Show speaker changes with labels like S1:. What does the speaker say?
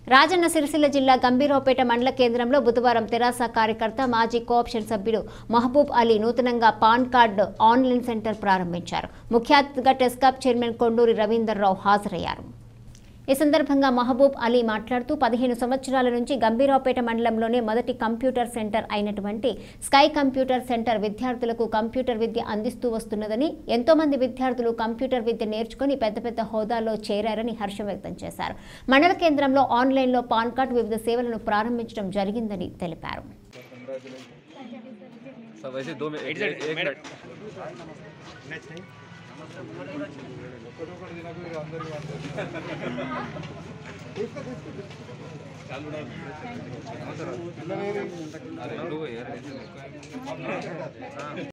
S1: రాజన్న సిరిసిల్ల జిల్లా గంభీరావుపేట మండల కేంద్రంలో బుధవారం తెరాస కార్యకర్త మాజీ కోఆప్షన్ సభ్యుడు మహబూబ్ అలీ నూతనంగా పాన్ కార్డు ఆన్లైన్ సెంటర్ ప్రారంభించారు ముఖ్య అతిథిగా టెస్కాప్ చైర్మన్ కొండూరి రవీందర్ రావు హాజరయ్యారు ఈ సందర్భంగా మహబూబ్ అలీ మాట్లాడుతూ పదిహేను సంవత్సరాల నుంచి గంభీరావుపేట మండలంలోనే మొదటి కంప్యూటర్ సెంటర్ అయినటువంటి స్కై కంప్యూటర్ సెంటర్ విద్యార్థులకు కంప్యూటర్ విద్య అందిస్తూ వస్తున్నదని ఎంతో మంది విద్యార్థులు కంప్యూటర్ విద్య నేర్చుకుని పెద్ద పెద్ద హోదాల్లో చేరారని హర్షం వ్యక్తం చేశారు మండల కేంద్రంలో ఆన్లైన్లో పాన్ కార్డు వివిధ సేవలను ప్రారంభించడం జరిగిందని తెలిపారు
S2: सब वैसे दो मिनट एक, एक मिनट అరే, నువ్వు యార్